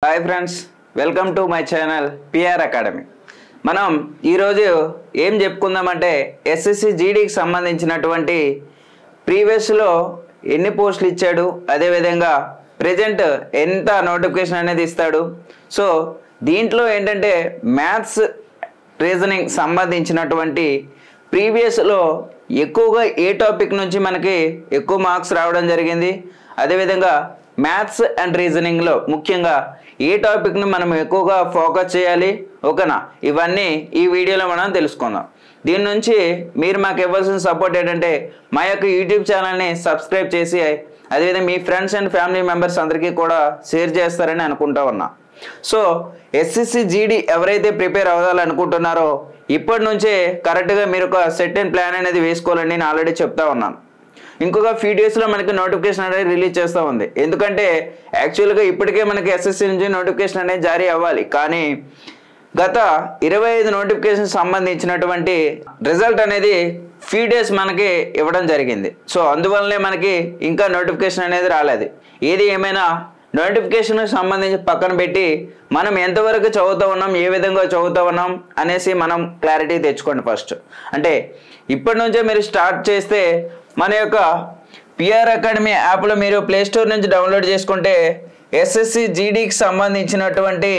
hi friends welcome to my channel PR academy మనం ఈరోజు ఏం చెప్పుకుందామంటే ఎస్ఎస్సి జీడీకి సంబంధించినటువంటి ప్రీవియస్లో ఎన్ని పోస్టులు ఇచ్చాడు అదేవిధంగా ప్రజెంట్ ఎంత నోటిఫికేషన్ అనేది ఇస్తాడు సో దీంట్లో ఏంటంటే మ్యాథ్స్ రీజనింగ్ సంబంధించినటువంటి ప్రీవియస్లో ఎక్కువగా ఏ టాపిక్ నుంచి మనకి ఎక్కువ మార్క్స్ రావడం జరిగింది అదేవిధంగా మ్యాథ్స్ అండ్ రీజనింగ్లో ముఖ్యంగా ఏ టాపిక్ను మనం ఎక్కువగా ఫోకస్ చేయాలి ఓకేనా ఇవన్నీ ఈ వీడియోలో మనం తెలుసుకుందాం దీని నుంచి మీరు మాకు ఇవ్వాల్సిన సపోర్ట్ ఏంటంటే మా యొక్క యూట్యూబ్ ఛానల్ని సబ్స్క్రైబ్ చేసి అదేవిధంగా మీ ఫ్రెండ్స్ అండ్ ఫ్యామిలీ మెంబర్స్ అందరికీ కూడా షేర్ చేస్తారని అనుకుంటా ఉన్నా సో ఎస్ఎస్సి జీడీ ఎవరైతే ప్రిపేర్ అవ్వాలనుకుంటున్నారో ఇప్పటి నుంచే కరెక్ట్గా మీరు ఒక సెట్ అండ్ ప్లాన్ అనేది వేసుకోవాలని నేను ఆల్రెడీ చెప్తా ఉన్నాను ఇంకొక ఫ్యూ డేస్లో మనకి నోటిఫికేషన్ అనేది రిలీజ్ చేస్తూ ఉంది ఎందుకంటే యాక్చువల్గా ఇప్పటికే మనకి ఎస్ఎస్సి నుంచి నోటిఫికేషన్ అనేది జారీ అవ్వాలి కానీ గత ఇరవై ఐదు నోటిఫికేషన్ సంబంధించినటువంటి రిజల్ట్ అనేది ఫ్యూ డేస్ మనకి ఇవ్వడం జరిగింది సో అందువల్లనే మనకి ఇంకా నోటిఫికేషన్ అనేది రాలేదు ఏది ఏమైనా నోటిఫికేషన్ సంబంధించి పక్కన పెట్టి మనం ఎంతవరకు చదువుతూ ఉన్నాం ఏ విధంగా చదువుతూ ఉన్నాం అనేసి మనం క్లారిటీ తెచ్చుకోండి ఫస్ట్ అంటే ఇప్పటి నుంచే మీరు స్టార్ట్ చేస్తే మన యొక్క పిఆర్ అకాడమీ యాప్లో మీరు ప్లే స్టోర్ నుంచి డౌన్లోడ్ చేసుకుంటే ఎస్ఎస్సి జీడీకి సంబంధించినటువంటి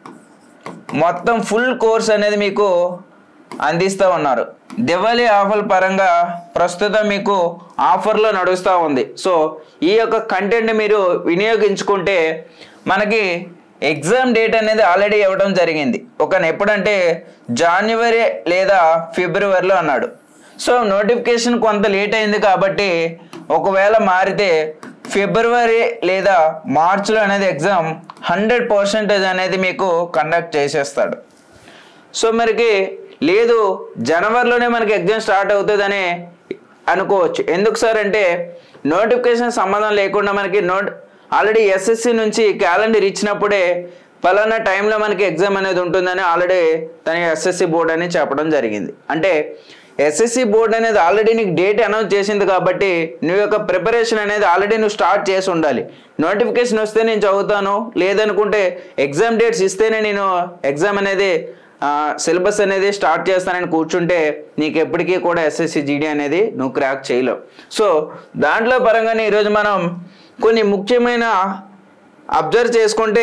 మొత్తం ఫుల్ కోర్స్ అనేది మీకు అందిస్తూ ఉన్నారు దివాళీ ఆఫర్ పరంగా ప్రస్తుతం మీకు ఆఫర్లో నడుస్తూ ఉంది సో ఈ యొక్క కంటెంట్ మీరు వినియోగించుకుంటే మనకి ఎగ్జామ్ డేట్ అనేది ఆల్రెడీ ఇవ్వడం జరిగింది ఒక ఎప్పుడంటే జాన్యువరి లేదా ఫిబ్రవరిలో అన్నాడు సో నోటిఫికేషన్ కొంత లేట్ అయింది కాబట్టి ఒకవేళ మారితే ఫిబ్రవరి లేదా మార్చ్లో అనేది ఎగ్జామ్ హండ్రెడ్ పర్సెంటేజ్ అనేది మీకు కండక్ట్ చేసేస్తాడు సో మనకి లేదు జనవరిలోనే మనకి ఎగ్జామ్ స్టార్ట్ అవుతుందని అనుకోవచ్చు ఎందుకు సార్ అంటే నోటిఫికేషన్ సంబంధం లేకుండా మనకి నోట్ ఆల్రెడీ ఎస్ఎస్సి నుంచి క్యాలెండర్ ఇచ్చినప్పుడే పలానా టైంలో మనకి ఎగ్జామ్ అనేది ఉంటుందని ఆల్రెడీ తన ఎస్ఎస్సి బోర్డు అని చెప్పడం జరిగింది అంటే ఎస్ఎస్సి బోర్డు అనేది ఆల్రెడీ నీకు డేట్ అనౌన్స్ చేసింది కాబట్టి నువ్వు యొక్క ప్రిపరేషన్ అనేది ఆల్రెడీ నువ్వు స్టార్ట్ చేసి ఉండాలి నోటిఫికేషన్ వస్తే నేను చదువుతాను లేదనుకుంటే ఎగ్జామ్ డేట్స్ ఇస్తేనే నేను ఎగ్జామ్ అనేది సిలబస్ అనేది స్టార్ట్ చేస్తానని కూర్చుంటే నీకు ఎప్పటికీ కూడా ఎస్ఎస్సి జీడీ అనేది నువ్వు క్రాక్ చేయలేవు సో దాంట్లో పరంగానే ఈరోజు మనం కొన్ని ముఖ్యమైన అబ్జర్వ్ చేసుకుంటే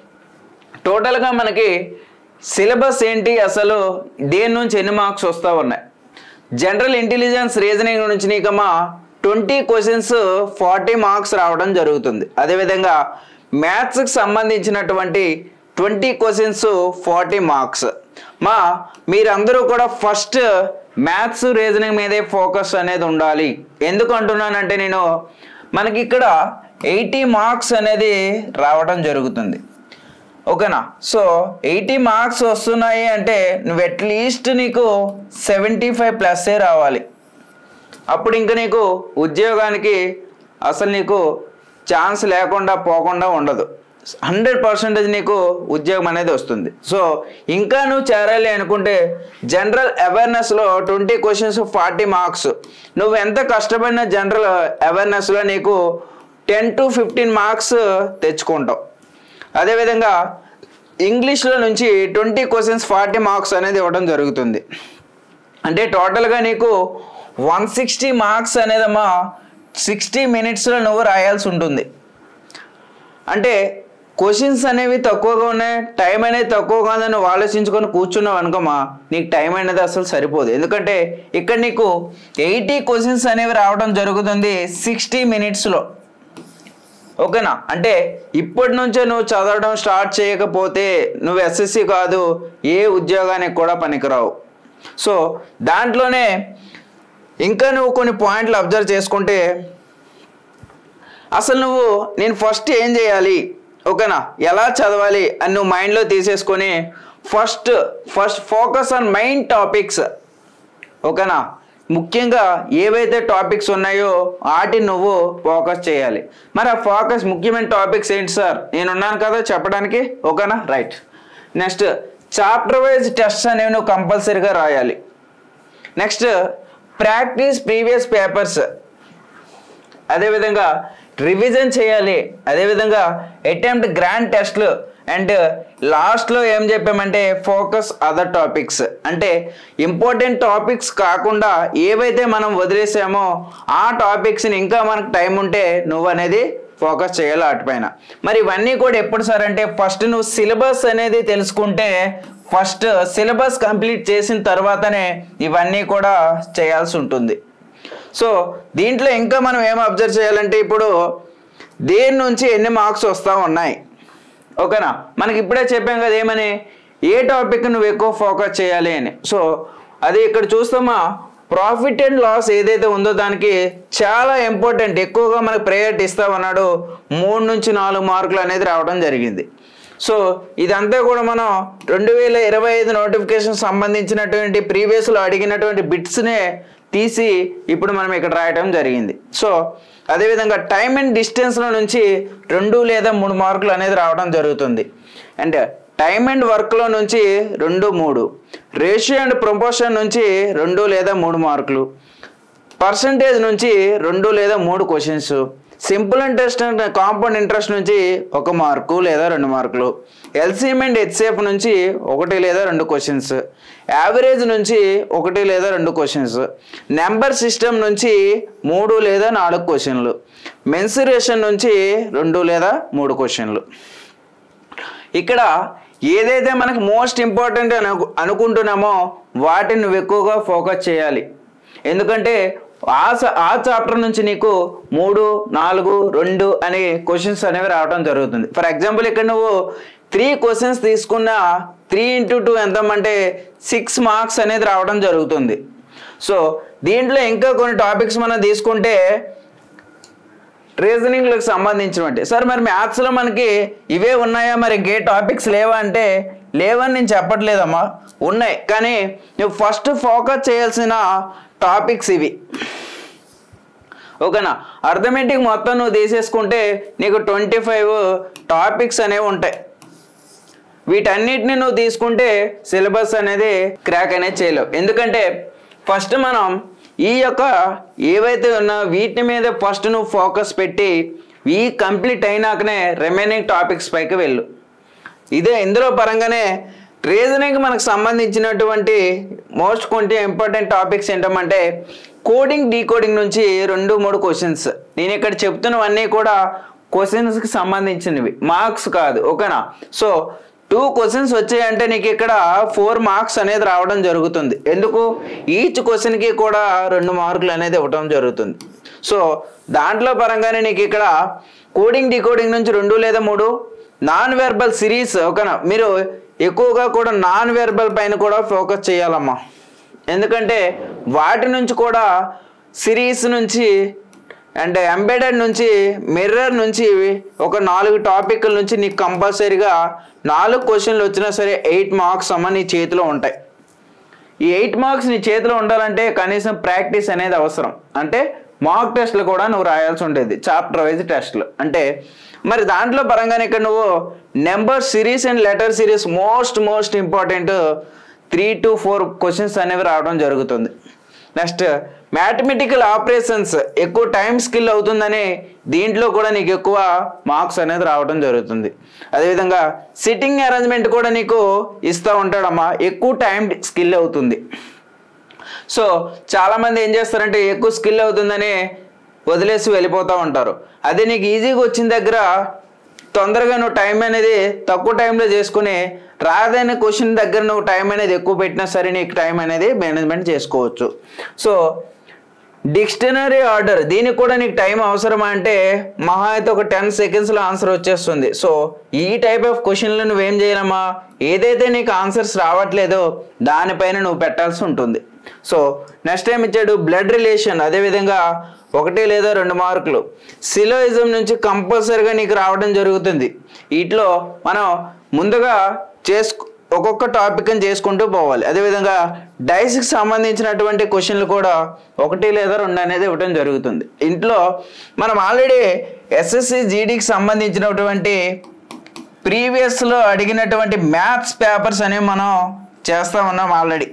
టోటల్గా మనకి సిలబస్ ఏంటి అసలు దేని నుంచి ఎన్ని మార్క్స్ వస్తూ ఉన్నాయి జనరల్ ఇంటెలిజెన్స్ రీజనింగ్ నుంచి నీకమ్మా ట్వంటీ క్వశ్చన్స్ ఫార్టీ మార్క్స్ రావడం జరుగుతుంది అదేవిధంగా మ్యాథ్స్కి సంబంధించినటువంటి ట్వంటీ క్వశ్చన్స్ ఫార్టీ మార్క్స్ మా మీరందరూ కూడా ఫస్ట్ మ్యాథ్స్ రీజనింగ్ మీదే ఫోకస్ అనేది ఉండాలి ఎందుకు అంటున్నానంటే నేను మనకి ఇక్కడ ఎయిటీ మార్క్స్ అనేది రావడం జరుగుతుంది ఓకేనా సో ఎయిటీ మార్క్స్ వస్తున్నాయి అంటే నువ్వు అట్లీస్ట్ నీకు సెవెంటీ ఫైవ్ ప్లస్సే రావాలి అప్పుడు ఇంకా నీకు ఉద్యోగానికి అసలు నీకు ఛాన్స్ లేకుండా పోకుండా ఉండదు హండ్రెడ్ పర్సెంటేజ్ నీకు ఉద్యోగం అనేది వస్తుంది సో ఇంకా నువ్వు చేరాలి అనుకుంటే జనరల్ అవేర్నెస్లో ట్వంటీ క్వశ్చన్స్ ఫార్టీ మార్క్స్ నువ్వు ఎంత కష్టపడిన జనరల్ అవేర్నెస్లో నీకు టెన్ టు ఫిఫ్టీన్ మార్క్స్ తెచ్చుకుంటావు అదేవిధంగా ఇంగ్లీష్లో నుంచి ట్వంటీ క్వశ్చన్స్ ఫార్టీ మార్క్స్ అనేది ఇవ్వడం జరుగుతుంది అంటే టోటల్గా నీకు వన్ సిక్స్టీ మార్క్స్ అనేదమ్మా సిక్స్టీ మినిట్స్లో నువ్వు రాయాల్సి ఉంటుంది అంటే క్వశ్చన్స్ అనేవి తక్కువగా ఉన్నాయి టైం అనేది తక్కువగా ఉందని నువ్వు ఆలోచించుకొని కూర్చున్నావు అనుకోమా నీకు టైం అనేది అసలు సరిపోదు ఎందుకంటే ఇక్కడ నీకు ఎయిటీ క్వశ్చన్స్ అనేవి రావడం జరుగుతుంది సిక్స్టీ మినిట్స్లో ఓకేనా అంటే ఇప్పటి నుంచే నువ్వు చదవడం స్టార్ట్ చేయకపోతే నువ్వు ఎస్ఎస్సి కాదు ఏ ఉద్యోగానికి కూడా పనికిరావు సో దాంట్లోనే ఇంకా నువ్వు కొన్ని పాయింట్లు అబ్జర్వ్ చేసుకుంటే అసలు నువ్వు నేను ఫస్ట్ ఏం చేయాలి ఓకేనా ఎలా చదవాలి అని నువ్వు మైండ్లో తీసేసుకొని first first focus on main topics ఓకేనా ముఖ్యంగా ఏవైతే టాపిక్స్ ఉన్నాయో వాటిని నువ్వు ఫోకస్ చేయాలి మరి ఆ ఫోకస్ ముఖ్యమైన టాపిక్స్ ఏంటి సార్ నేను ఉన్నాను కదా చెప్పడానికి ఓకేనా right next chapter wise test అనేవి నువ్వు కంపల్సరీగా రాయాలి నెక్స్ట్ ప్రాక్టీస్ ప్రీవియస్ పేపర్స్ అదేవిధంగా రివిజన్ చేయాలి అదేవిధంగా అటెంప్ట్ గ్రాండ్ టెస్ట్లు అండ్ లాస్ట్లో ఏం చెప్పామంటే ఫోకస్ అదర్ టాపిక్స్ అంటే ఇంపార్టెంట్ టాపిక్స్ కాకుండా ఏవైతే మనం వదిలేసామో ఆ టాపిక్స్ని ఇంకా మనకు టైం ఉంటే నువ్వు అనేది ఫోకస్ చేయాలి వాటిపైన మరి ఇవన్నీ కూడా ఎప్పుడు సార్ అంటే ఫస్ట్ నువ్వు సిలబస్ అనేది తెలుసుకుంటే ఫస్ట్ సిలబస్ కంప్లీట్ చేసిన తర్వాతనే ఇవన్నీ కూడా చేయాల్సి ఉంటుంది సో దీంట్లో ఇంకా మనం ఏం అబ్జర్వ్ చేయాలంటే ఇప్పుడు దేని నుంచి ఎన్ని మార్క్స్ వస్తూ ఉన్నాయి ఓకేనా మనకి ఇప్పుడే చెప్పాం కదా ఏమని ఏ టాపిక్ నువ్వు ఎక్కువ ఫోకస్ చేయాలి అని సో అది ఇక్కడ చూస్తామా ప్రాఫిట్ అండ్ లాస్ ఏదైతే ఉందో దానికి చాలా ఇంపార్టెంట్ ఎక్కువగా మనకు ప్రయారిటీ ఇస్తామన్నాడు మూడు నుంచి నాలుగు మార్కులు అనేది రావడం జరిగింది సో ఇదంతా కూడా మనం రెండు వేల ఇరవై ఐదు నోటిఫికేషన్ సంబంధించినటువంటి ప్రీవియస్లో అడిగినటువంటి బిట్స్నే తీసి ఇప్పుడు మనం ఇక్కడ రాయడం జరిగింది సో అదేవిధంగా టైం అండ్ డిస్టెన్స్లో నుంచి రెండు లేదా మూడు మార్కులు అనేది రావడం జరుగుతుంది అండ్ టైం అండ్ వర్క్లో నుంచి రెండు మూడు రేషియో అండ్ ప్రొపోర్షన్ నుంచి రెండు లేదా మూడు మార్కులు పర్సంటేజ్ నుంచి రెండు లేదా మూడు questions simple interest and compound interest నుంచి ఒక మార్కు లేదా రెండు మార్కులు ఎల్సిఎం అండ్ హెచ్సిఎఫ్ నుంచి ఒకటి లేదా రెండు క్వశ్చన్స్ యావరేజ్ నుంచి ఒకటి లేదా రెండు క్వశ్చన్స్ నెంబర్ సిస్టమ్ నుంచి మూడు లేదా నాలుగు క్వశ్చన్లు మెన్సురేషన్ నుంచి రెండు లేదా మూడు క్వశ్చన్లు ఇక్కడ ఏదైతే మనకు మోస్ట్ ఇంపార్టెంట్ అని అను- అనుకుంటున్నామో వాటిని నువ్వు ఎక్కువగా ఫోకస్ చేయాలి ఎందుకంటే ఆ స- ఆ చాప్టర్ నుంచి నీకు మూడు నాలుగు రెండు అనే క్వశ్చన్స్ అనేవి రావడం జరుగుతుంది ఫర్ ఎగ్జాంపుల్ ఇక్కడ నువ్వు త్రీ క్వశ్చన్స్ తీసుకున్న త్రీ ఇంటూ టూ ఎంత అంటే సిక్స్ మార్క్స్ అనేది రావడం జరుగుతుంది సో దీంట్లో ఇంకా కొన్ని టాపిక్స్ మనం తీసుకుంటే రీజనింగ్లకు సంబంధించినటువంటి సార్ మరి మ్యాథ్స్లో మనకి ఇవే ఉన్నాయా మరి ఇంకే టాపిక్స్ లేవా అంటే లేవని నేను చెప్పట్లేదమ్మా ఉన్నాయి కానీ నువ్వు ఫస్ట్ ఫోకస్ చేయాల్సిన టాపిక్స్ ఇవి ఓకేనా అర్థమెటిక్ మొత్తం నువ్వు తీసేసుకుంటే నీకు ట్వంటీ ఫైవ్ టాపిక్స్ అనేవి ఉంటాయి వీటన్నిటిని నువ్వు తీసుకుంటే సిలబస్ అనేది క్రాక్ అనేది చేయలేవు ఎందుకంటే ఫస్ట్ మనం ఈ యొక్క ఏవైతే ఉన్నా వీటి మీద ఫస్ట్ నువ్వు ఫోకస్ పెట్టి ఈ కంప్లీట్ అయినాకనే రిమైనింగ్ టాపిక్స్ పైకి వెళ్ళు ఇదే ఇందులో పరంగానే రీజనింగ్ మనకు సంబంధించినటువంటి మోస్ట్ కొంచెం ఇంపార్టెంట్ టాపిక్స్ ఏంటంటే కోడింగ్ డీకోడింగ్ నుంచి రెండు మూడు క్వశ్చన్స్ నేను ఇక్కడ చెప్తున్నవన్నీ కూడా క్వశ్చన్స్కి సంబంధించినవి మార్క్స్ కాదు ఓకేనా సో టూ క్వశ్చన్స్ వచ్చాయంటే నీకు ఇక్కడ ఫోర్ మార్క్స్ అనేది రావడం జరుగుతుంది ఎందుకు ఈచ్ క్వశ్చన్కి కూడా రెండు మార్కులు అనేది ఇవ్వడం జరుగుతుంది సో దాంట్లో పరంగానే నీకు ఇక్కడ కోడింగ్ డీకోడింగ్ నుంచి రెండు లేదా మూడు నాన్ వెర్బల్ సిరీస్ ఓకేనా మీరు ఎక్కువగా కూడా నాన్ వెర్బల్ పైన కూడా ఫోకస్ చేయాలమ్మా ఎందుకంటే వాటి నుంచి కూడా సిరీస్ నుంచి అండ్ ఎంబెడెడ్ నుంచి మిర్రర్ నుంచి ఒక నాలుగు టాపిక్ల నుంచి నీకు కంపల్సరీగా నాలుగు క్వశ్చన్లు వచ్చినా సరే ఎయిట్ మార్క్స్ అమ్మ నీ చేతిలో ఉంటాయి ఈ ఎయిట్ మార్క్స్ నీ చేతిలో ఉండాలంటే కనీసం ప్రాక్టీస్ అనేది అవసరం అంటే మార్క్ టెస్ట్లు కూడా నువ్వు రాయాల్సి ఉంటుంది చాప్టర్ వైజ్ టెస్ట్లు అంటే మరి దాంట్లో పరంగానే ఇక్కడ నువ్వు number series and letter series most most important three to four questions అనేవి రావడం జరుగుతుంది నెక్స్ట్ మ్యాథమెటికల్ ఆపరేషన్స్ ఎక్కువ టైం స్కిల్ అవుతుందని దీంట్లో కూడా నీకు ఎక్కువ మార్క్స్ అనేది రావడం జరుగుతుంది అదేవిధంగా సిట్టింగ్ అరేంజ్మెంట్ కూడా నీకు ఇస్తూ ఉంటాడమ్మా ఎక్కువ టైం స్కిల్ అవుతుంది సో చాలామంది ఏం చేస్తారంటే ఎక్కువ స్కిల్ అవుతుందని వదిలేసి వెళ్ళిపోతూ ఉంటారు అదే నీకు ఈజీగా వచ్చిన దగ్గర తొందరగా నువ్వు టైం అనేది తక్కువ టైంలో చేసుకుని రాదైన క్వశ్చన్ దగ్గర నువ్వు టైం అనేది ఎక్కువ పెట్టినా సరే నీకు టైం అనేది మేనేజ్మెంట్ చేసుకోవచ్చు సో డిక్షనరీ ఆర్డర్ దీనికి కూడా నీకు టైం అవసరమా అంటే మహా అయితే ఒక టెన్ సెకండ్స్లో ఆన్సర్ వచ్చేస్తుంది సో ఈ టైప్ ఆఫ్ క్వశ్చన్లు నువ్వేం చేయాలమ్మా ఏదైతే నీకు ఆన్సర్స్ రావట్లేదో దానిపైన నువ్వు పెట్టాల్సి ఉంటుంది సో నెక్స్ట్ టైం ఇచ్చాడు బ్లడ్ రిలేషన్ అదేవిధంగా ఒకటి లేదా రెండు మార్కులు సిలోయిజం నుంచి కంపల్సరీగా నీకు రావడం జరుగుతుంది వీటిలో మనం ముందుగా చేసుకు ఒక్కొక్క టాపిక్ని చేసుకుంటూ పోవాలి అదేవిధంగా డైస్కి సంబంధించినటువంటి క్వశ్చన్లు కూడా ఒకటి లేదా రెండు అనేది ఇవ్వడం జరుగుతుంది ఇంట్లో మనం ఆల్రెడీ ఎస్ఎస్సి జీడీకి సంబంధించినటువంటి ప్రీవియస్లో అడిగినటువంటి మ్యాథ్స్ పేపర్స్ అనేవి మనం చేస్తూ ఉన్నాం ఆల్రెడీ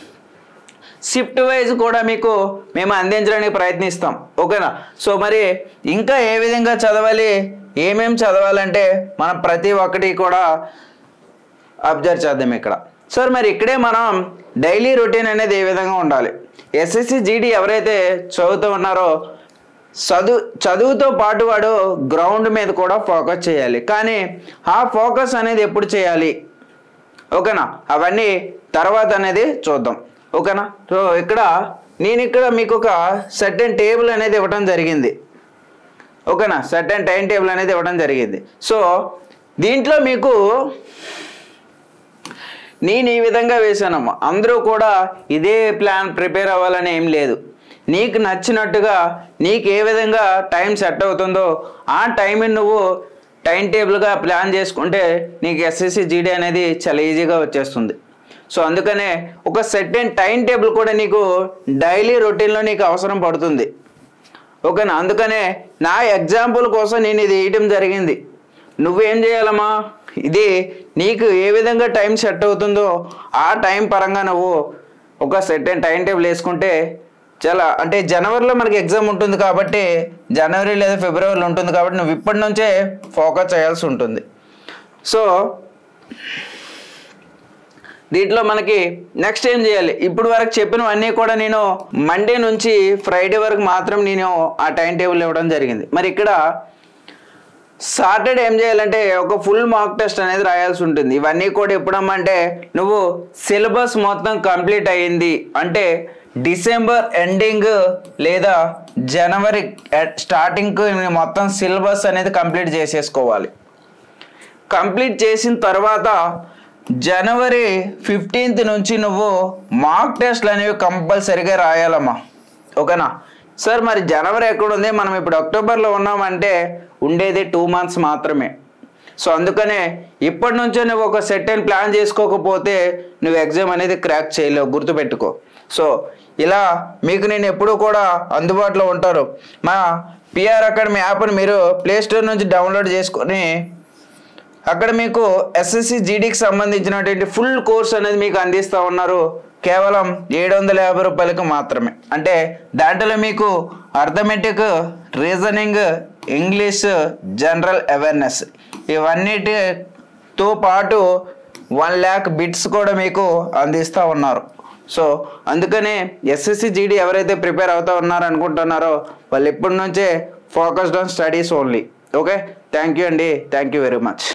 షిఫ్ట్ వైజ్ కూడా మీకు మేము అందించడానికి ప్రయత్నిస్తాం ఓకేనా సో మరి ఇంకా ఏ విధంగా చదవాలి ఏమేం చదవాలంటే మనం ప్రతి ఒక్కటి కూడా అబ్జర్వ్ చేద్దాం ఇక్కడ సార్ మరి ఇక్కడే మనం డైలీ రొటీన్ అనేది ఏ విధంగా ఉండాలి ఎస్ఎస్సి జీడీ ఎవరైతే చదువుతూ ఉన్నారో చదువు చదువుతో పాటు వాడు గ్రౌండ్ మీద కూడా ఫోకస్ చేయాలి కానీ ఆ ఫోకస్ అనేది ఎప్పుడు చేయాలి ఓకేనా అవన్నీ తర్వాత అనేది చూద్దాం ఓకేనా సో ఇక్కడ నేను ఇక్కడ మీకు ఒక సర్టెన్ టేబుల్ అనేది ఇవ్వడం జరిగింది ఓకేనా సర్టెన్ టైం టేబుల్ అనేది ఇవ్వడం జరిగింది సో దీంట్లో మీకు నేను ఈ విధంగా వేశానమ్మా అందరూ కూడా ఇదే ప్లాన్ ప్రిపేర్ అవ్వాలని ఏం లేదు నీకు నచ్చినట్టుగా నీకు ఏ విధంగా టైం సెట్ అవుతుందో ఆ టైంని నువ్వు టైం టేబుల్గా ప్లాన్ చేసుకుంటే నీకు ఎస్ఎస్సి జీడీ అనేది చాలా ఈజీగా వచ్చేస్తుంది సో అందుకనే ఒక సెట్ అండ్ టైం టేబుల్ కూడా నీకు డైలీ రొటీన్లో నీకు అవసరం పడుతుంది ఓకేనా అందుకనే నా ఎగ్జాంపుల్ కోసం నేను ఇది వేయటం జరిగింది నువ్వేం చేయాలమ్మా ఇది నీకు ఏ విధంగా టైం సెట్ అవుతుందో ఆ టైం పరంగా నువ్వు ఒక సెట్ అండ్ టైం టేబుల్ వేసుకుంటే చాలా అంటే జనవరిలో మనకి ఎగ్జామ్ ఉంటుంది కాబట్టి జనవరి లేదా ఫిబ్రవరిలో ఉంటుంది కాబట్టి నువ్వు ఇప్పటి నుంచే ఫోకస్ చేయాల్సి ఉంటుంది సో దీంట్లో మనకి నెక్స్ట్ ఏం చేయాలి ఇప్పుడు వరకు చెప్పినవన్నీ కూడా నేను మండే నుంచి ఫ్రైడే వరకు మాత్రం నేను ఆ టైం టేబుల్ ఇవ్వడం జరిగింది మరి ఇక్కడ సాటర్డే ఏం చేయాలంటే ఒక ఫుల్ మార్క్ టెస్ట్ అనేది రాయాల్సి ఉంటుంది ఇవన్నీ కూడా ఎప్పుడమ్మంటే నువ్వు సిలబస్ మొత్తం కంప్లీట్ అయ్యింది అంటే డిసెంబర్ ఎండింగ్ లేదా జనవరి స్టార్టింగ్ మొత్తం సిలబస్ అనేది కంప్లీట్ చేసేసుకోవాలి కంప్లీట్ చేసిన తర్వాత జనవరి ఫిఫ్టీన్త్ నుంచి నువ్వు మార్క్ టెస్ట్లు అనేవి కంపల్సరీగా రాయాలమ్మా ఓకేనా సార్ మరి జనవరి ఎక్కడ ఉంది మనం ఇప్పుడు అక్టోబర్లో ఉన్నామంటే ఉండేది టూ మంత్స్ మాత్రమే సో అందుకనే ఇప్పటి నుంచే నువ్వు ఒక సెట్ అండ్ ప్లాన్ చేసుకోకపోతే నువ్వు ఎగ్జామ్ అనేది క్రాక్ చేయలేవు గుర్తుపెట్టుకో సో ఇలా మీకు నేను ఎప్పుడూ కూడా అందుబాటులో ఉంటారు మా పిఆర్ అకాడమీ యాప్ని మీరు ప్లే స్టోర్ నుంచి డౌన్లోడ్ చేసుకొని అక్కడ మీకు ఎస్ఎస్సి జీడీకి సంబంధించినటువంటి ఫుల్ కోర్స్ అనేది మీకు అందిస్తూ ఉన్నారు కేవలం ఏడు వందల యాభై రూపాయలకు మాత్రమే అంటే దాంట్లో మీకు arithmetic reasoning English general awareness ఇవన్నిటితో పాటు వన్ ల్యాక్ బిట్స్ కూడా మీకు అందిస్తూ ఉన్నారు సో అందుకనే ఎస్ఎస్సి జీడీ ఎవరైతే ప్రిపేర్ అవుతా ఉన్నారో అనుకుంటున్నారో వాళ్ళు ఇప్పటి నుంచే focused on studies only okay thank you అండి థ్యాంక్ యూ వెరీ మచ్